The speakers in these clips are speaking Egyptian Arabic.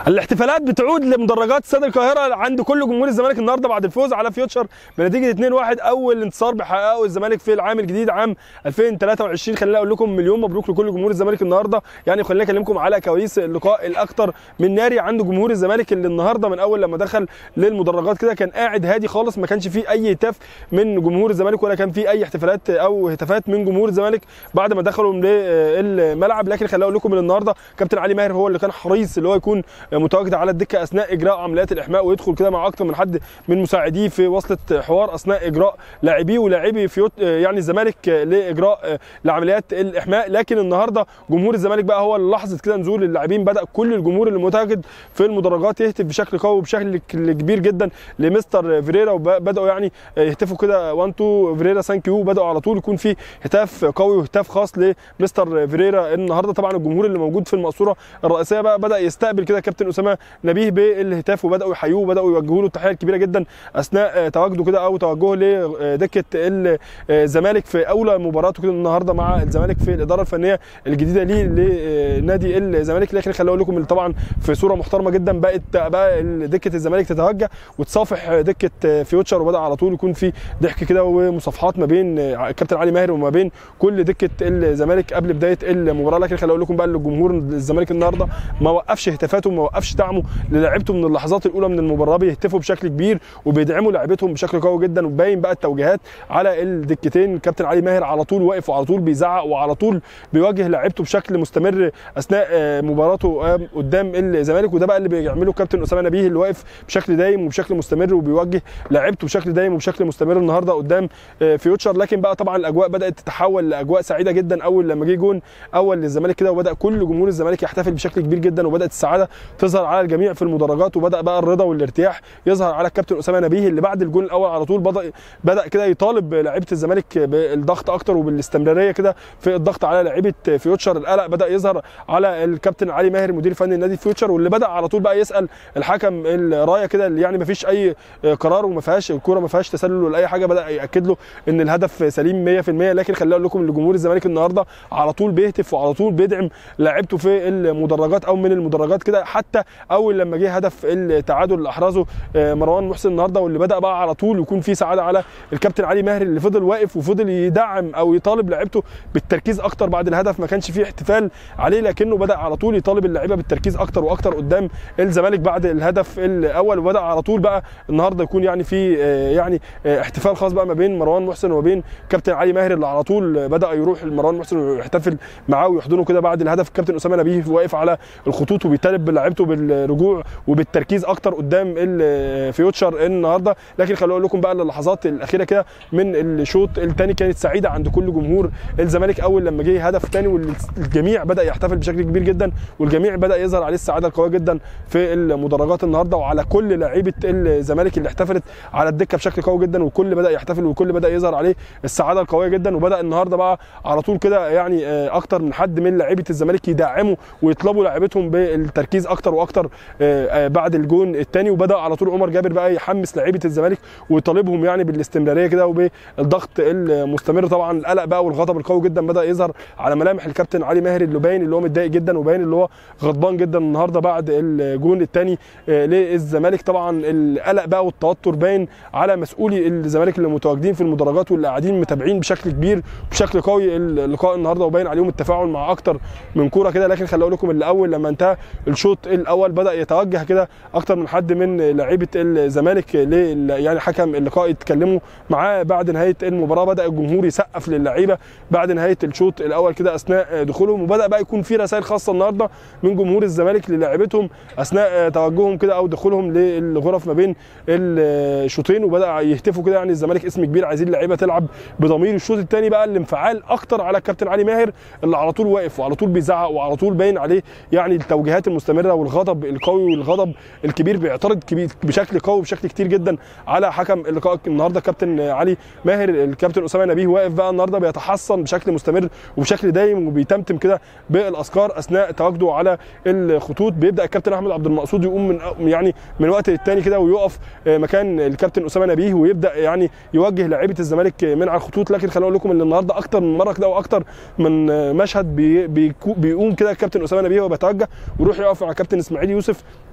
الاحتفالات بتعود لمدرجات استاد القاهره عند كل جمهور الزمالك النهارده بعد الفوز على فيوتشر بنتيجه 2-1 اول انتصار بيحققه الزمالك في العام الجديد عام 2023 خليني اقول لكم مليون مبروك لكل جمهور الزمالك النهارده يعني خليني اكلمكم على كواليس اللقاء الاكثر من ناري عند جمهور الزمالك اللي النهارده من اول لما دخل للمدرجات كده كان قاعد هادي خالص ما كانش فيه اي هتاف من جمهور الزمالك ولا كان فيه اي احتفالات او هتافات من جمهور الزمالك بعد ما دخلوا للملعب لكن خليني اقول لكم ان النهارده كابتن علي ماهر هو اللي كان حريص اللي هو يكون متواجد على الدكه اثناء اجراء عمليات الاحماء ويدخل كده مع اكتر من حد من مساعديه في وصله حوار اثناء اجراء لاعبيه ولاعبي في يعني الزمالك لاجراء لعمليات الاحماء لكن النهارده جمهور الزمالك بقى هو اللي لحظه كده نزول اللاعبين بدا كل الجمهور اللي متواجد في المدرجات يهتف بشكل قوي وبشكل كبير جدا لمستر فيريرا وبداوا يعني يهتفوا كده 1 2 فيريرا ثانك يو بداوا على طول يكون في هتاف قوي وهتاف خاص لمستر فيريرا النهارده طبعا الجمهور اللي موجود في المقصوره الرئيسيه بقى بدا يستقبل كده كابتن اسامه نبيه بالهتاف وبداوا يحيوه وبداوا يوجهوا له التحيه الكبيره جدا اثناء تواجده كده او توجهه لدكه الزمالك في اولى مباراته كده النهارده مع الزمالك في الاداره الفنيه الجديده ليه لنادي الزمالك لكن خليني اقول لكم طبعا في صوره محترمه جدا بقت بقى دكه الزمالك تتوجه وتصافح دكه فيوتشر وبدا على طول يكون في ضحك كده ومصافحات ما بين الكابتن علي ماهر وما بين كل دكه الزمالك قبل بدايه المباراه لكن خليني اقول لكم بقى الجمهور الزمالك النهارده ما وقفش هتافاته وما وقفش دعمه للاعيبته من اللحظات الاولى من المباراه بيهتفوا بشكل كبير وبيدعموا لاعيبتهم بشكل قوي جدا وباين بقى التوجيهات على الدكتين الكابتن علي ماهر على طول واقف وعلى طول بيزعق وعلى طول بيواجه لاعيبته بشكل مستمر اثناء مباراته قدام الزمالك وده بقى اللي بيعمله الكابتن اسامه نبيه اللي واقف بشكل دايم وبشكل مستمر وبيوجه لاعيبته بشكل دايم وبشكل مستمر النهارده قدام فيوتشر لكن بقى طبعا الاجواء بدات تتحول لاجواء سعيده جدا اول لما جه جون اول للزمالك كده وبدا كل جمهور الزمالك يحتفل بشكل كبير جدا وبدات السعاده تظهر على الجميع في المدرجات وبدا بقى الرضا والارتياح يظهر على الكابتن اسامه نبيه اللي بعد الجون الاول على طول بدا بدا كده يطالب لعيبه الزمالك بالضغط اكتر وبالاستمراريه كده في الضغط على لعيبه فيوتشر القلق بدا يظهر على الكابتن علي ماهر مدير فني النادي فيوتشر واللي بدا على طول بقى يسال الحكم الرايه كده اللي يعني ما فيش اي قرار وما فيهاش الكوره ما فيهاش تسلل ولا اي حاجه بدا ياكد له ان الهدف سليم 100% لكن خليني اقول لكم ان جمهور الزمالك النهارده على طول بيهتف وعلى طول بيدعم لاعيبته في المدرجات او من المدرجات كده حتى اول لما جه هدف التعادل اللي احرزه مروان محسن النهارده واللي بدا بقى على طول يكون في سعاده على الكابتن علي ماهر اللي فضل واقف وفضل يدعم او يطالب لعيبته بالتركيز اكتر بعد الهدف ما كانش فيه احتفال عليه لكنه بدا على طول يطالب اللعيبه بالتركيز اكتر واكتر قدام الزمالك بعد الهدف الاول وبدا على طول بقى النهارده يكون يعني في يعني احتفال خاص بقى ما بين مروان محسن وما بين كابتن علي ماهر اللي على طول بدا يروح لمروان محسن ويحتفل معاه ويحضنه كده بعد الهدف الكابتن اسامه نبيه واقف على الخطوط وبيطالب بلاعيبته بالرجوع وبالتركيز اكتر قدام الفيوتشر النهارده لكن خليني اقول لكم بقى اللحظات الاخيره كده من الشوط الثاني كانت سعيده عند كل جمهور الزمالك اول لما جه هدف ثاني والجميع بدا يحتفل بشكل كبير جدا والجميع بدا يظهر عليه السعاده القويه جدا في المدرجات النهارده وعلى كل لعيبه الزمالك اللي احتفلت على الدكه بشكل قوي جدا والكل بدا يحتفل والكل بدا يظهر عليه السعاده القويه جدا وبدا النهارده بقى على طول كده يعني اكتر من حد من لعيبه الزمالك يدعموا ويطلبوا لعيبتهم بالتركيز اكتر واكتر بعد الجون الثاني وبدا على طول عمر جابر بقى يحمس لعيبه الزمالك ويطالبهم يعني بالاستمراريه كده وبالضغط المستمر طبعا القلق بقى والغضب القوي جدا بدا يظهر على ملامح الكابتن علي ماهر اللي باين اللي هو متضايق جدا وباين اللي هو غضبان جدا النهارده بعد الجون الثاني للزمالك طبعا القلق بقى والتوتر باين على مسؤولي الزمالك اللي متواجدين في المدرجات واللي قاعدين متابعين بشكل كبير بشكل قوي اللقاء النهارده وباين عليهم التفاعل مع اكتر من كوره كده لكن خليني اقول لكم اللي اول لما انتهى الشوط الاول بدا يتوجه كده اكتر من حد من لعيبه الزمالك يعني حكم اللقاء يتكلموا معاه بعد نهايه المباراه بدا الجمهور يسقف للعيبه بعد نهايه الشوط الاول كده اثناء دخولهم وبدا بقى يكون في رسائل خاصه النهارده من جمهور الزمالك للاعيبتهم اثناء توجههم كده او دخولهم للغرف ما بين الشوطين وبدا يهتفوا كده يعني الزمالك اسم كبير عايزين لعيبه تلعب بضمير الشوط الثاني بقى الانفعال اكتر على الكابتن علي ماهر اللي على طول واقف وعلى طول بيزعق وعلى طول باين عليه يعني التوجيهات المستمره والغضب القوي والغضب الكبير بيعترض كبير بشكل قوي بشكل كتير جدا على حكم اللقاء النهارده كابتن علي ماهر الكابتن اسامه نبيه واقف بقى النهارده بيتحصن بشكل مستمر وبشكل دايم وبيتمتم كده بالاذكار اثناء تواجده على الخطوط بيبدا الكابتن احمد عبد المقصود يقوم من يعني من وقت للتاني كده ويقف مكان الكابتن اسامه نبيه ويبدا يعني يوجه لعيبه الزمالك من على الخطوط لكن خليني اقول لكم ان النهارده اكتر من مره كده واكتر من مشهد بي بيقوم كده الكابتن اسامه نبيه وهو بيتوجه ويروح يقف مع الكابتن اسماعيل يوسف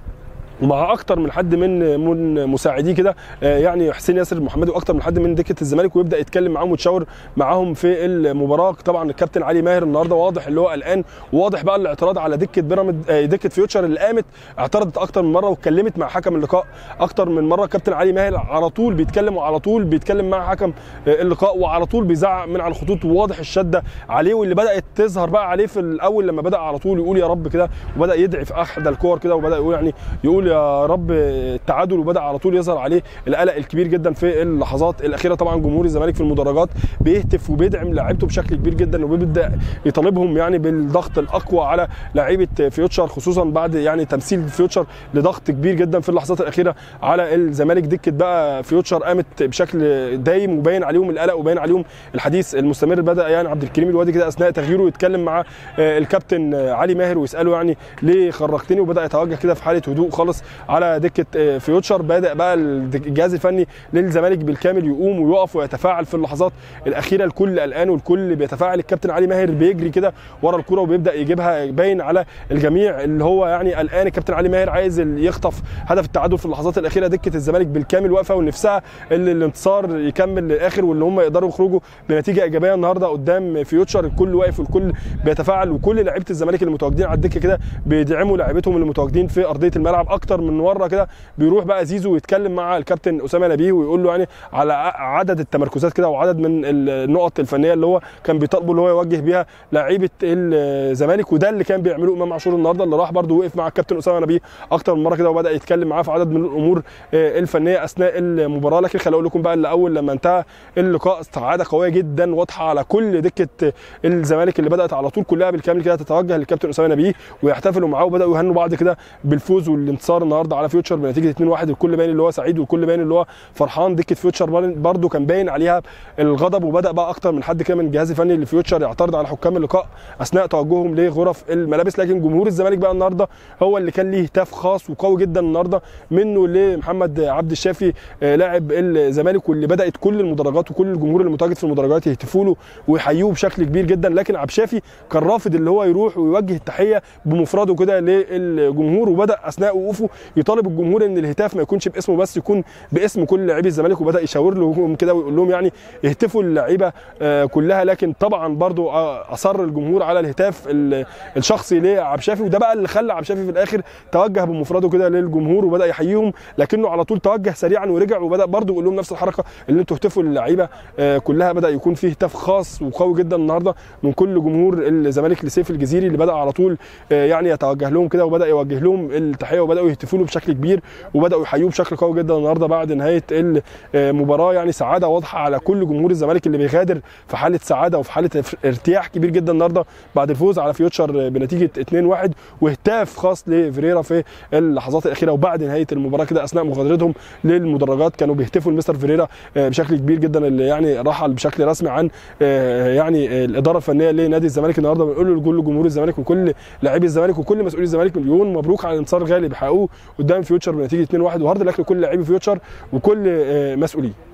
ومع اكتر من حد من من مساعديه كده آه، يعني حسين ياسر المحمدي واكتر من حد من دكه الزمالك ويبدا يتكلم معاهم ويتشاور معاهم في المباراه طبعا الكابتن علي ماهر النهارده واضح اللي هو قلقان وواضح بقى الاعتراض على دكه بيراميد آه، دكه فيوتشر اللي قامت اعترضت اكتر من مره واتكلمت مع حكم اللقاء اكتر من مره الكابتن علي ماهر على طول بيتكلم وعلى طول بيتكلم مع حكم آه، اللقاء وعلى طول بيزعق من على الخطوط وواضح الشده عليه واللي بدات تظهر بقى عليه في الاول لما بدا على طول يقول يا رب كده وبدا يدعي في احدى الكور كده وبدا يقول يعني يقول يا رب التعادل وبدا على طول يظهر عليه القلق الكبير جدا في اللحظات الاخيره طبعا جمهور الزمالك في المدرجات بيهتف وبيدعم لاعيبته بشكل كبير جدا وبيبدا يطالبهم يعني بالضغط الاقوى على لعيبه فيوتشر خصوصا بعد يعني تمثيل فيوتشر لضغط كبير جدا في اللحظات الاخيره على الزمالك دكه بقى فيوتشر قامت بشكل دايم وباين عليهم القلق وباين عليهم الحديث المستمر بدا يعني عبد الكريم الوادي كده اثناء تغييره يتكلم مع آه، الكابتن آه، علي ماهر ويساله يعني ليه خرجتني وبدا يتوجه كده في حاله هدوء خالص على دكه آه، فيوتشر بدا بقى الجهاز الفني للزمالك بالكامل يقوم ويقف ويتفاعل في اللحظات الاخيره الكل قلقان والكل بيتفاعل الكابتن علي ماهر بيجري كده ورا الكره وبيبدا يجيبها باين على الجميع اللي هو يعني قلقان الكابتن علي ماهر عايز يخطف هدف التعادل في اللحظات الاخيره دكه الزمالك بالكامل واقفه ونفسها اللي الانتصار يكمل للاخر واللي هم يقدروا يخرجوا بنتيجه ايجابيه النهارده قدام فيوتشر الكل واقف والكل بيتفاعل وكل لعيبه الزمالك اللي متواجدين على الدكه كده بيدعموا لعيبتهم اللي متواجدين في ارضيه الملعب اكتر من مره كده بيروح بقى زيزو ويتكلم مع الكابتن اسامه نبيه ويقول له يعني على عدد التمركزات كده وعدد من النقط الفنيه اللي هو كان بيطالبه اللي هو يوجه بيها لعيبه الزمالك وده اللي كان بيعمله امام عاشور النهارده اللي راح برده وقف مع الكابتن اسامه نبيه اكتر من مره كده وبدا يتكلم معاه في عدد من الامور آه، الفنيه اثناء المباراه لكن خليني اقول لكم بقى اللي اول لما انتهى اللقاء استعاده قويه جدا واضحه على كل دكه الزمالك اللي بدات على طول كلها بالكامل كده تتوجه للكابتن اسامه نبيه ويحتفلوا معاه وبداوا يهنوا بعض كده بالفوز والانتصار النهارده على فيوتشر بنتيجه 2-1 الكل باين اللي هو سعيد والكل باين اللي هو فرحان دكه فيوتشر برده كان باين عليها الغضب وبدا بقى اكتر من حد كده من الجهاز الفني لفيوتشر يعترض على حكام اللقاء اثناء توجههم لغرف الملابس لكن جمهور الزمالك بقى النهارده هو اللي كان ليه هتاف خاص وقوي جدا النهارده منه لمحمد عبد الشافي آه، لاعب الزمالك واللي بدات كل المدرجات وكل الجمهور اللي متواجد في المدرجات يهتفوا له ويحيوه بشكل كبير جدا لكن عبد الشافي كان رافض اللي هو يروح ويوجه التحيه بمفرده كده للجمهور وبدا اثناء وقوفه يطالب الجمهور ان الهتاف ما يكونش باسمه بس يكون باسم كل لاعبي الزمالك وبدا يشاور لهم كده ويقول لهم يعني اهتفوا اللعيبه آه، كلها لكن طبعا برضو آه، اصر الجمهور على الهتاف ال- الشخصي لعبد الشافي وده بقى اللي خلى عبد الشافي في الاخر توجه بمفرده كده للجمهور وبدا يحييهم لكنه على طول توجه سريعا ورجع وبدا برضو يقول لهم نفس الحركه اللي انتوا اهتفوا للعيبه آه، كلها بدا يكون فيه هتاف خاص وقوي جدا النهارده من كل جمهور الزمالك لسيف الجزيري اللي بدا على طول آه، يعني يتوجه لهم كده وبدا يوجه لهم التحيه وبداوا يهتفوا له بشكل كبير وبداوا يحيوه بشكل قوي جدا النهارده بعد نهايه المباراه يعني سعاده واضحه على كل جمهور الزمالك اللي بيغادر في حاله سعاده وفي حاله ارتياح كبير جدا النهارده بعد الفوز على فيوتشر بنتيجه 2-1 وهتاف خاص لفريرا في اللحظات الاخيره وبعد نهايه المباراه كده اثناء مغادرتهم للمدرجات كانوا بيهتفوا لمستر فيريرا آه، بشكل كبير جدا اللي يعني رحل بشكل رسمي عن آه، يعني الاداره الفنيه لنادي الزمالك النهارده بنقول لكل جمهور الزمالك وكل لاعبي الزمالك وكل مسؤولي الزمالك مليون مبروك على الانتصار الغالي اللي بيحققوه قدام فيوتشر بنتيجه 2-1 وهارد لك لكل لاعبي فيوتشر وكل آه، مسؤولين